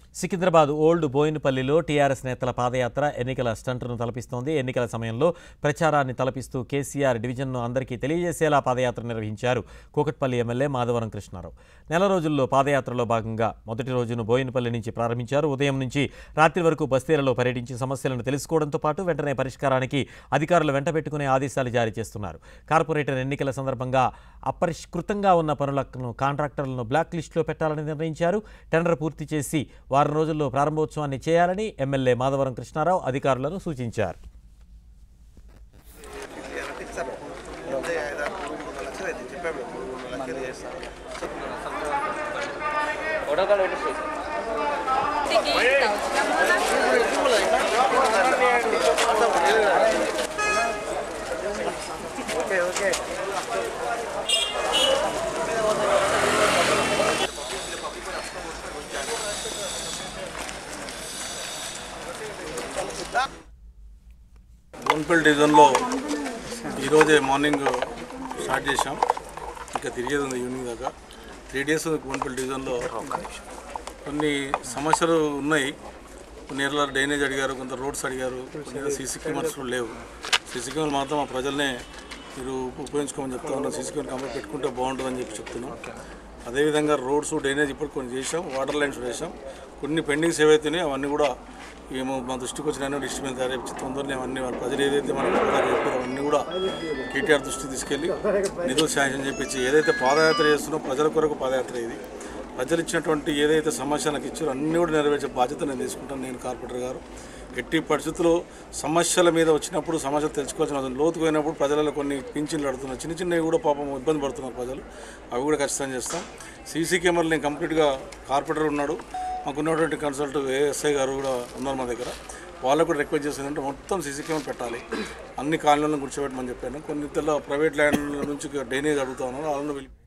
Secunderabad old బోయినపల్లిలో TRS నేతల పాదయాత్ర ఎన్నికల స్టంట్ను తలపిస్తోంది ఎన్నికల సమయంలో ప్రచారాన్ని తలపిస్తూ కేసీఆర్ డివిజన్ను అందరికీ తెలియజేసేలా పాదయాత్ర నిర్వహించారు కూకట్పల్లి ఎమ్మెల్యే మాధవరం కృష్ణారావు నెల రోజుల్లో పాదయాత్రలో భాగంగా మొదటి రోజును బోయినపల్లి నుంచి ప్రారంభించారు ఉదయం నుంచి రాత్రి వరకు బస్తీలలో పర్యటించి సమస్యలను తెలుసుకోవడంతో పాటు వెంటనే పరిష్కారానికి అధికారులు వెంటబెట్టుకునే ఆదేశాలు జారీ చేస్తున్నారు కార్పొరేటర్ ఎన్నికల సందర్భంగా అపరిష్కృతంగా ఉన్న పనులను కాంట్రాక్టర్లను బ్లాక్ లిస్టులో పెట్టాలని నిర్ణయించారు టెండర్ పూర్తి చేసి వారం రోజుల్లో ప్రారంభోత్సవాన్ని చేయాలని ఎమ్మెల్యే మాధవరం కృష్ణారావు అధికారులను సూచించారు బోన్పల్లి డివిజన్లో ఈరోజే మార్నింగ్ స్టార్ట్ చేశాం ఇంకా తిరిగేది ఉంది ఈవినింగ్ దాకా త్రీ డేస్ బోన్పల్లి డివిజన్లో కొన్ని సమస్యలు ఉన్నాయి కొన్ని ఏళ్ళ డ్రైనేజ్ అడిగారు కొంత రోడ్స్ అడిగారు కొన్ని సీసీ కెమెరాస్ కూడా లేవు సీసీ కెమెరాలు మాత్రం మా ప్రజల్నే మీరు ఉపయోగించుకోమని చెప్తా ఉన్నాం సీసీ కెమెరా కంప్లీట్ పెట్టుకుంటే బాగుంటుందని చెప్పి చెప్తున్నాం అదేవిధంగా రోడ్స్ డ్రైనేజ్ ఇప్పుడు కొన్ని చేసాం వాటర్ లైన్స్ వేసాం కొన్ని పెండింగ్స్ ఏవైతున్నాయో అవన్నీ కూడా ఏమో మా దృష్టికి వచ్చిన డిస్ట్రిక్ట్ మీద రేపు తొందరనే అవన్నీ వాళ్ళ ప్రజలు ఏదైతే మనకు కూడా చెప్పారో అవన్నీ కూడా కేటీఆర్ దృష్టికి తీసుకెళ్ళి నిధులు శాంక్షన్ చేపించి ఏదైతే పాదయాత్ర చేస్తున్నో ప్రజల కొరకు పాదయాత్ర ఇది ప్రజలు ఇచ్చినటువంటి ఏదైతే సమస్య నాకు ఇచ్చారో అన్నీ కూడా నెరవేర్చే బాధ్యత నేను తీసుకుంటాను నేను కార్పొరేటర్ గారు ఎట్టి పరిస్థితుల్లో సమస్యల మీద వచ్చినప్పుడు సమస్యలు తెలుసుకోవాల్సిన అవసరం లోతుకు పోయినప్పుడు ప్రజలలో కొన్ని పింఛన్లు అడుగుతున్నారు చిన్న చిన్నవి కూడా పాపం ఇబ్బంది పడుతున్నారు ప్రజలు అవి కూడా ఖచ్చితంగా చేస్తాం సీసీ కెమెరాలు నేను కంప్లీట్గా కార్పొరేటర్ ఉన్నాడు మాకు ఉన్నటువంటి కన్సల్ట్ ఏఎస్ఐ గారు కూడా ఉన్నారు మా దగ్గర వాళ్ళకు కూడా రిక్వెస్ట్ చేసిందంటే మొత్తం సీసీ కెమెరా పెట్టాలి అన్ని కాలనీలను కూర్చోబెట్టమని చెప్పాను కొన్ని తెల్ల ప్రైవేట్ ల్యాండ్ల నుంచి డ్రైనేజ్ అడుగుతా ఉన్నారు వాళ్ళని వెళ్ళి